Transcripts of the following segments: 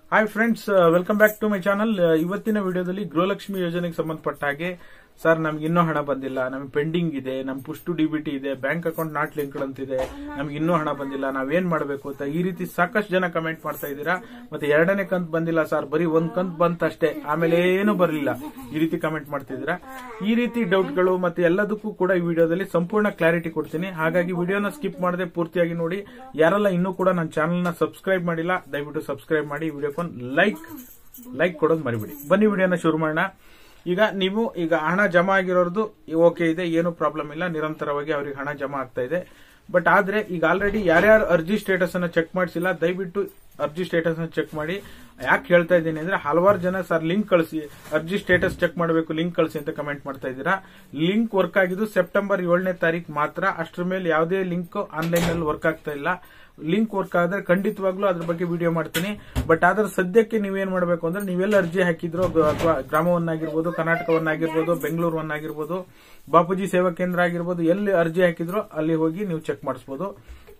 hi friends welcome back to my channel ಇವತ್ತಿನ ವಿಡಿಯೋದಲ್ಲಿ ಗೃಹಲಕ್ಷ್ಮಿ ಯೋಜನೆಗೆ ಸಂಬಂಧಪಟ್ಟ ಹಾಗೆ ಸರ್ ನಮ್ಗೆ ಇನ್ನೂ ಹಣ ಬಂದಿಲ್ಲ ನಮ್ಗೆ ಪೆಂಡಿಂಗ್ ಇದೆ ನಮ್ ಪುಷ್ಟು ಡಿಬಿಟಿ ಇದೆ ಬ್ಯಾಂಕ್ ಅಕೌಂಟ್ ನಾಟ್ ಲಿಂಕ್ ಅಂತಿದೆ ನಮ್ಗೆ ಇನ್ನೂ ಹಣ ಬಂದಿಲ್ಲ ನಾವೇನ್ ಮಾಡಬೇಕು ಅಂತ ಈ ರೀತಿ ಸಾಕಷ್ಟು ಜನ ಕಮೆಂಟ್ ಮಾಡ್ತಾ ಇದ್ದೀರಾ ಮತ್ತೆ ಎರಡನೇ ಕಂತ್ ಬಂದಿಲ್ಲ ಸರ್ ಬರೀ ಒಂದ್ ಕಂತ್ ಬಂತಷ್ಟೇ ಆಮೇಲೆ ಏನು ಬರಲಿಲ್ಲ ಈ ರೀತಿ ಕಮೆಂಟ್ ಮಾಡ್ತಿದ್ದೀರಾ ಈ ರೀತಿ ಡೌಟ್ಗಳು ಮತ್ತೆ ಎಲ್ಲದಕ್ಕೂ ಕೂಡ ಈ ವಿಡಿಯೋದಲ್ಲಿ ಸಂಪೂರ್ಣ ಕ್ಲಾರಿಟಿ ಕೊಡ್ತೀನಿ ಹಾಗಾಗಿ ವಿಡಿಯೋನ ಸ್ಕಿಪ್ ಮಾಡದೆ ಪೂರ್ತಿಯಾಗಿ ನೋಡಿ ಯಾರೆಲ್ಲ ಇನ್ನೂ ಕೂಡ ನನ್ನ ಚಾನಲ್ ನ ಸಬ್ಸ್ಕ್ರೈಬ್ ಮಾಡಿಲ್ಲ ದಯವಿಟ್ಟು ಸಬ್ಸ್ಕ್ರೈಬ್ ಮಾಡಿ ವಿಡಿಯೋಕೊಂದು ಲೈಕ್ ಲೈಕ್ ಕೊಡೋದು ಮರಿಬೇಡಿ ಬನ್ನಿ ವಿಡಿಯೋನ ಶುರು ಮಾಡೋಣ ಈಗ ನೀವು ಈಗ ಹಣ ಜಮಾ ಆಗಿರೋದು ಓಕೆ ಇದೆ ಏನು ಪ್ರಾಬ್ಲಮ್ ಇಲ್ಲ ನಿರಂತರವಾಗಿ ಅವ್ರಿಗೆ ಹಣ ಜಮಾ ಆಗ್ತಾ ಇದೆ ಬಟ್ ಆದ್ರೆ ಈಗ ಆಲ್ರೆಡಿ ಯಾರ್ಯಾರು ಅರ್ಜಿ ಸ್ಟೇಟಸ್ ಅನ್ನ ಚೆಕ್ ಮಾಡಿಸಿಲ್ಲ ದಯವಿಟ್ಟು ಅರ್ಜಿ ಸ್ಟೇಟಸ್ ಅನ್ನ ಚೆಕ್ ಮಾಡಿ ಯಾಕೆ ಹೇಳ್ತಾ ಇದ್ದೀನಿ ಅಂದ್ರೆ ಹಲವಾರು ಜನ ಸರ್ ಲಿಂಕ್ ಕಳಿಸಿ ಅರ್ಜಿ ಸ್ಟೇಟಸ್ ಚೆಕ್ ಮಾಡಬೇಕು ಲಿಂಕ್ ಕಳಿಸಿ ಅಂತ ಕಮೆಂಟ್ ಮಾಡ್ತಾ ಇದ್ದೀರಾ ಲಿಂಕ್ ವರ್ಕ್ ಆಗಿದ್ದು ಸೆಪ್ಟೆಂಬರ್ ಏಳನೇ ತಾರೀಕು ಮಾತ್ರ ಅಷ್ಟರ ಮೇಲೆ ಯಾವುದೇ ಲಿಂಕ್ ಆನ್ಲೈನ್ ನಲ್ಲಿ ವರ್ಕ್ ಆಗ್ತಾ ಇಲ್ಲ ಲಿಂಕ್ ವರ್ಕ್ ಆದ್ರೆ ಖಂಡಿತವಾಗ್ಲೂ ಅದ್ರ ಬಗ್ಗೆ ವಿಡಿಯೋ ಮಾಡ್ತೀನಿ ಬಟ್ ಆದ್ರೆ ಸದ್ಯಕ್ಕೆ ನೀವೇನ್ ಮಾಡಬೇಕು ಅಂದ್ರೆ ನೀವೆಲ್ಲ ಅರ್ಜಿ ಹಾಕಿದ್ರು ಅಥವಾ ಗ್ರಾಮವನ್ನಾಗಿರ್ಬೋದು ಕರ್ನಾಟಕವನ್ನಾಗಿರ್ಬೋದು ಬೆಂಗಳೂರವನ್ನಾಗಿರ್ಬೋದು ಬಾಪೂಜಿ ಸೇವಾ ಕೇಂದ್ರ ಆಗಿರ್ಬೋದು ಎಲ್ಲಿ ಅರ್ಜಿ ಹಾಕಿದ್ರು ಅಲ್ಲಿ ಹೋಗಿ ನೀವು ಚೆಕ್ ಮಾಡಿಸಬಹುದು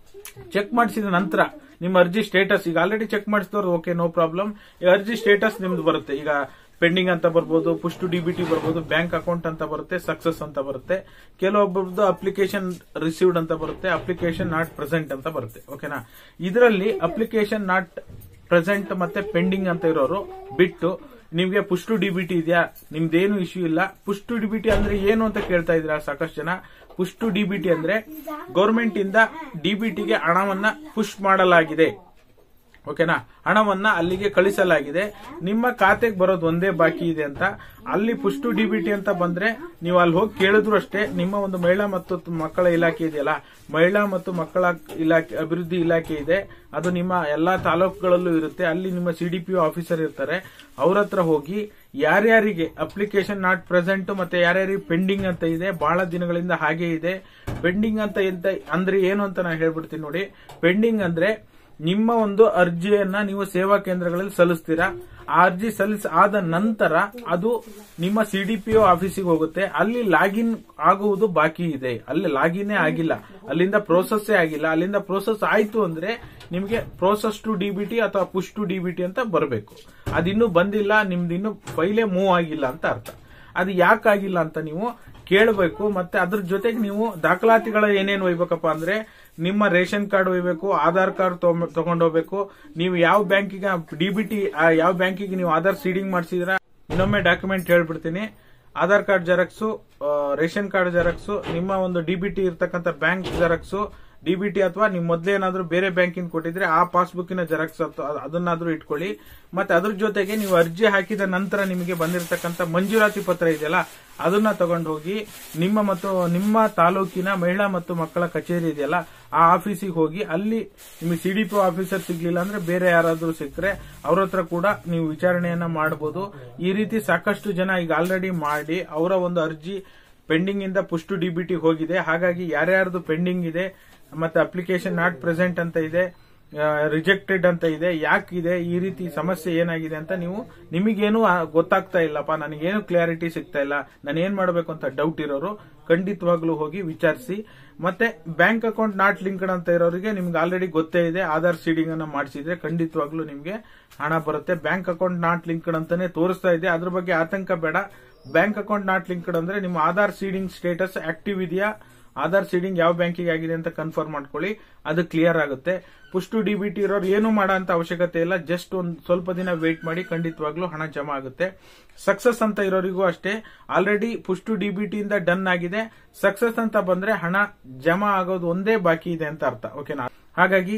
ಚೆಕ್ ಮಾಡಿಸಿದ ನಂತರ ನಿಮ್ಮ ಅರ್ಜಿ ಸ್ಟೇಟಸ್ ಈಗ ಆಲ್ರೆಡಿ ಚೆಕ್ ಮಾಡಿಸಿದವ್ರು ಓಕೆ ನೋ ಪ್ರಾಬ್ಲಮ್ ಈ ಅರ್ಜಿ ಸ್ಟೇಟಸ್ ನಿಮ್ದು ಬರುತ್ತೆ ಈಗ ಪೆಂಡಿಂಗ್ ಅಂತ ಬರ್ಬೋದು ಪುಷ್ಟು ಡಿಬಿಟಿ ಬರ್ಬೋದು ಬ್ಯಾಂಕ್ ಅಕೌಂಟ್ ಅಂತ ಬರುತ್ತೆ ಸಕ್ಸಸ್ ಅಂತ ಬರುತ್ತೆ ಕೆಲವೊಬ್ಬರದ್ದು ಅಪ್ಲಿಕೇಶನ್ ರಿಸೀವ್ಡ್ ಅಂತ ಬರುತ್ತೆ ಅಪ್ಲಿಕೇಶನ್ ನಾಟ್ ಪ್ರೆಸೆಂಟ್ ಅಂತ ಬರುತ್ತೆ ಓಕೆನಾ ಇದರಲ್ಲಿ ಅಪ್ಲಿಕೇಶನ್ ನಾಟ್ ಪ್ರೆಸೆಂಟ್ ಮತ್ತೆ ಪೆಂಡಿಂಗ್ ಅಂತ ಇರೋರು ಬಿಟ್ಟು ನಿಮ್ಗೆ ಪುಷ್ಟು ಡಿಬಿಟಿ ಇದೆಯಾ ನಿಮ್ದೇನು ಇಶ್ಯೂ ಇಲ್ಲ ಪುಷ್ಟು ಡಿಬಿಟಿ ಅಂದ್ರೆ ಏನು ಅಂತ ಕೇಳ್ತಾ ಇದ್ದೀರಾ ಸಾಕಷ್ಟು ಜನ ಪುಷ್ಟು ಡಿಬಿಟಿ ಅಂದ್ರೆ ಗೌರ್ಮೆಂಟ್ ಇಂದ ಡಿಬಿಟಿಗೆ ಹಣವನ್ನ ಪುಷ್ ಮಾಡಲಾಗಿದೆ ಓಕೆನಾ ಹಣವನ್ನ ಅಲ್ಲಿಗೆ ಕಳಿಸಲಾಗಿದೆ ನಿಮ್ಮ ಖಾತೆಗೆ ಬರೋದು ಒಂದೇ ಬಾಕಿ ಇದೆ ಅಂತ ಅಲ್ಲಿ ಪುಷ್ಟು ಡಿಬಿಟಿ ಅಂತ ಬಂದ್ರೆ ನೀವು ಅಲ್ಲಿ ಹೋಗಿ ಕೇಳಿದ್ರು ಅಷ್ಟೇ ನಿಮ್ಮ ಒಂದು ಮಹಿಳಾ ಮತ್ತು ಮಕ್ಕಳ ಇಲಾಖೆ ಇದೆಯಲ್ಲ ಮಹಿಳಾ ಮತ್ತು ಮಕ್ಕಳ ಇಲಾಖೆ ಅಭಿವೃದ್ಧಿ ಇಲಾಖೆ ಇದೆ ಅದು ನಿಮ್ಮ ಎಲ್ಲಾ ತಾಲೂಕುಗಳಲ್ಲೂ ಇರುತ್ತೆ ಅಲ್ಲಿ ನಿಮ್ಮ ಸಿಡಿಪಿಒ ಆಫೀಸರ್ ಇರ್ತಾರೆ ಅವ್ರ ಹತ್ರ ಹೋಗಿ ಯಾರ್ಯಾರಿಗೆ ಅಪ್ಲಿಕೇಶನ್ ನಾಟ್ ಪ್ರೆಸೆಂಟ್ ಮತ್ತೆ ಯಾರ್ಯಾರಿಗೆ ಪೆಂಡಿಂಗ್ ಅಂತ ಇದೆ ಬಹಳ ದಿನಗಳಿಂದ ಹಾಗೆ ಇದೆ ಪೆಂಡಿಂಗ್ ಅಂತ ಎಂತ ಅಂದ್ರೆ ಏನು ಅಂತ ನಾನು ಹೇಳ್ಬಿಡ್ತೀನಿ ನೋಡಿ ಪೆಂಡಿಂಗ್ ಅಂದ್ರೆ ನಿಮ್ಮ ಒಂದು ಅರ್ಜಿಯನ್ನ ನೀವು ಸೇವಾ ಕೇಂದ್ರಗಳಲ್ಲಿ ಸಲ್ಲಿಸ್ತೀರಾ ಆ ಅರ್ಜಿ ಸಲ್ಲಿಸ ಆದ ನಂತರ ಅದು ನಿಮ್ಮ ಸಿಡಿಪಿಒ ಆಫೀಸಿಗೆ ಹೋಗುತ್ತೆ ಅಲ್ಲಿ ಲಾಗಿನ್ ಆಗುವುದು ಬಾಕಿ ಇದೆ ಅಲ್ಲಿ ಲಾಗಿನ್ ಆಗಿಲ್ಲ ಅಲ್ಲಿಂದ ಪ್ರೋಸೆಸ್ ಆಗಿಲ್ಲ ಅಲ್ಲಿಂದ ಪ್ರೋಸೆಸ್ ಆಯ್ತು ಅಂದ್ರೆ ನಿಮಗೆ ಪ್ರೋಸೆಸ್ ಟು ಡಿಬಿಟಿ ಅಥವಾ ಪುಷ್ ಟು ಡಿಬಿಟಿ ಅಂತ ಬರಬೇಕು ಅದಿನ್ನೂ ಬಂದಿಲ್ಲ ನಿಮ್ದು ಇನ್ನು ಫೈಲೇ ಮೂವ್ ಆಗಿಲ್ಲ ಅಂತ ಅರ್ಥ ಅದು ಯಾಕಾಗಿಲ್ಲ ಅಂತ ನೀವು ಕೇಳಬೇಕು ಮತ್ತೆ ಅದ್ರ ಜೊತೆಗೆ ನೀವು ದಾಖಲಾತಿಗಳ ಏನೇನು ಒಯ್ಬೇಕಪ್ಪ ಅಂದ್ರೆ ನಿಮ್ಮ ರೇಷನ್ ಕಾರ್ಡ್ ಒಯ್ಬೇಕು ಆಧಾರ್ ಕಾರ್ಡ್ ತಗೊಂಡೋಗ್ಬೇಕು ನೀವು ಯಾವ ಬ್ಯಾಂಕಿಗೆ ಡಿಬಿಟಿ ಯಾವ ಬ್ಯಾಂಕಿಗೆ ನೀವು ಆಧಾರ್ ಸೀಡಿಂಗ್ ಮಾಡಿಸಿದ್ರ ಇನ್ನೊಮ್ಮೆ ಡಾಕ್ಯುಮೆಂಟ್ ಹೇಳ್ಬಿಡ್ತೀನಿ Aadhaar card xerox ration card xerox ನಿಮ್ಮ ಒಂದು ಡಿಬಿಟಿ ಇರ್ತಕ್ಕಂಥ ಬ್ಯಾಂಕ್ ಜೆರಾಕ್ಸು ಡಿಬಿಟಿ ಅಥವಾ ನೀವು ಮೊದಲೇ ಏನಾದ್ರೂ ಬೇರೆ ಬ್ಯಾಂಕಿನ ಕೊಟ್ಟಿದ್ರೆ ಆ ಪಾಸ್ಬುಕ್ಕಿನ ಜೆರಾಕ್ಸ್ ಅದನ್ನಾದ್ರೂ ಇಟ್ಕೊಳ್ಳಿ ಮತ್ತೆ ಅದ್ರ ಜೊತೆಗೆ ನೀವು ಅರ್ಜಿ ಹಾಕಿದ ನಂತರ ನಿಮಗೆ ಬಂದಿರತಕ್ಕಂಥ ಮಂಜೂರಾತಿ ಪತ್ರ ಇದೆಯಲ್ಲ ಅದನ್ನ ತಗೊಂಡು ಹೋಗಿ ನಿಮ್ಮ ಮತ್ತು ನಿಮ್ಮ ತಾಲೂಕಿನ ಮಹಿಳಾ ಮತ್ತು ಮಕ್ಕಳ ಕಚೇರಿ ಇದೆಯಲ್ಲ ಆ ಆಫೀಸಿಗೆ ಹೋಗಿ ಅಲ್ಲಿ ನಿಮಗೆ ಸಿಡಿಪಿಒ ಆಫೀಸರ್ ಸಿಗ್ಲಿಲ್ಲ ಅಂದ್ರೆ ಬೇರೆ ಯಾರಾದ್ರೂ ಸಿಕ್ಕರೆ ಅವ್ರ ಹತ್ರ ಕೂಡ ನೀವು ವಿಚಾರಣೆಯನ್ನ ಮಾಡಬಹುದು ಈ ರೀತಿ ಸಾಕಷ್ಟು ಜನ ಈಗ ಆಲ್ರೆಡಿ ಮಾಡಿ ಅವರ ಒಂದು ಅರ್ಜಿ ಪೆಂಡಿಂಗ್ ಇಂದ ಪುಷ್ಟು ಡಿಬಿಟಿ ಹೋಗಿದೆ ಹಾಗಾಗಿ ಯಾರ್ಯಾರ್ದು ಪೆಂಡಿಂಗ್ ಇದೆ ಮತ್ತೆ ಅಪ್ಲಿಕೇಶನ್ ನಾಟ್ ಪ್ರೆಸೆಂಟ್ ಅಂತ ಇದೆ ರಿಜೆಕ್ಟೆಡ್ ಅಂತ ಇದೆ ಯಾಕಿದೆ ಈ ರೀತಿ ಸಮಸ್ಯೆ ಏನಾಗಿದೆ ಅಂತ ನೀವು ನಿಮಗೇನು ಗೊತ್ತಾಗ್ತಾ ಇಲ್ಲಪ್ಪ ನನಗೇನು ಕ್ಲಾರಿಟಿ ಸಿಗ್ತಾ ಇಲ್ಲ ನಾನು ಏನ್ ಮಾಡಬೇಕು ಅಂತ ಡೌಟ್ ಇರೋರು ಖಂಡಿತವಾಗ್ಲೂ ಹೋಗಿ ವಿಚಾರಿಸಿ ಮತ್ತೆ ಬ್ಯಾಂಕ್ ಅಕೌಂಟ್ ನಾಟ್ ಲಿಂಕ್ಡ್ ಅಂತ ಇರೋರಿಗೆ ನಿಮ್ಗೆ ಆಲ್ರೆಡಿ ಗೊತ್ತೇ ಇದೆ ಆಧಾರ್ ಸೀಡಿಂಗ್ ಅನ್ನ ಮಾಡಿಸಿದ್ರೆ ಖಂಡಿತವಾಗ್ಲೂ ನಿಮ್ಗೆ ಹಣ ಬರುತ್ತೆ ಬ್ಯಾಂಕ್ ಅಕೌಂಟ್ ನಾಟ್ ಲಿಂಕ್ಡ್ ಅಂತಾನೆ ತೋರಿಸ್ತಾ ಇದೆ ಅದ್ರ ಬಗ್ಗೆ ಆತಂಕ ಬೇಡ ಬ್ಯಾಂಕ್ ಅಕೌಂಟ್ ನಾಟ್ ಲಿಂಕ್ಡ್ ಅಂದ್ರೆ ನಿಮ್ಮ ಆಧಾರ್ ಸೀಡಿಂಗ್ ಸ್ಟೇಟಸ್ ಆಕ್ಟಿವ್ ಇದೆಯಾ ಆಧಾರ್ ಸೀಡಿಂಗ್ ಯಾವ ಬ್ಯಾಂಕಿಗೆ ಆಗಿದೆ ಅಂತ ಕನ್ಫರ್ಮ್ ಮಾಡ್ಕೊಳ್ಳಿ ಅದು ಕ್ಲಿಯರ್ ಆಗುತ್ತೆ ಪುಷ್ಟು ಡಿಬಿಟಿ ಇರೋರು ಏನು ಮಾಡೋ ಅಂತ ಅವಶ್ಯಕತೆ ಇಲ್ಲ ಜಸ್ಟ್ ಒಂದು ಸ್ವಲ್ಪ ದಿನ ವೇಟ್ ಮಾಡಿ ಖಂಡಿತವಾಗ್ಲೂ ಹಣ ಜಮಾ ಆಗುತ್ತೆ ಸಕ್ಸಸ್ ಅಂತ ಇರೋರಿಗೂ ಅಷ್ಟೇ ಆಲ್ರೆಡಿ ಪುಷ್ಟು ಡಿಬಿಟಿ ಇಂದ ಡನ್ ಆಗಿದೆ ಸಕ್ಸಸ್ ಅಂತ ಬಂದ್ರೆ ಹಣ ಜಮಾ ಆಗೋದು ಒಂದೇ ಬಾಕಿ ಇದೆ ಅಂತ ಅರ್ಥ ಓಕೆನಾ ಹಾಗಾಗಿ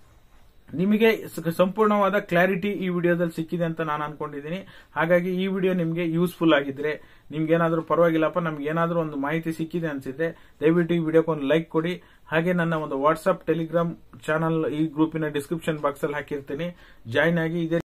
ನಿಮಗೆ ಸಂಪೂರ್ಣವಾದ ಕ್ಲಾರಿಟಿ ಈ ವಿಡಿಯೋದಲ್ಲಿ ಸಿಕ್ಕಿದೆ ಅಂತ ನಾನು ಅನ್ಕೊಂಡಿದ್ದೀನಿ ಹಾಗಾಗಿ ಈ ವಿಡಿಯೋ ನಿಮಗೆ ಯೂಸ್ಫುಲ್ ಆಗಿದ್ರೆ ನಿಮ್ಗೆ ಏನಾದ್ರೂ ಪರವಾಗಿಲ್ಲಪ್ಪ ನಮ್ಗೆ ಏನಾದ್ರೂ ಒಂದು ಮಾಹಿತಿ ಸಿಕ್ಕಿದೆ ಅನ್ಸಿದ್ರೆ ದಯವಿಟ್ಟು ಈ ವಿಡಿಯೋಕ್ಕೆ ಒಂದು ಲೈಕ್ ಕೊಡಿ ಹಾಗೆ ನನ್ನ ಒಂದು ವಾಟ್ಸ್ಆಪ್ ಟೆಲಿಗ್ರಾಮ್ ಚಾನಲ್ ಈ ಗ್ರೂಪಿನ ಡಿಸ್ಕ್ರಿಪ್ಷನ್ ಬಾಕ್ಸ್ ಅಲ್ಲಿ ಹಾಕಿರ್ತೀನಿ ಜಾಯ್ನ್ ಆಗಿ ಇದೇ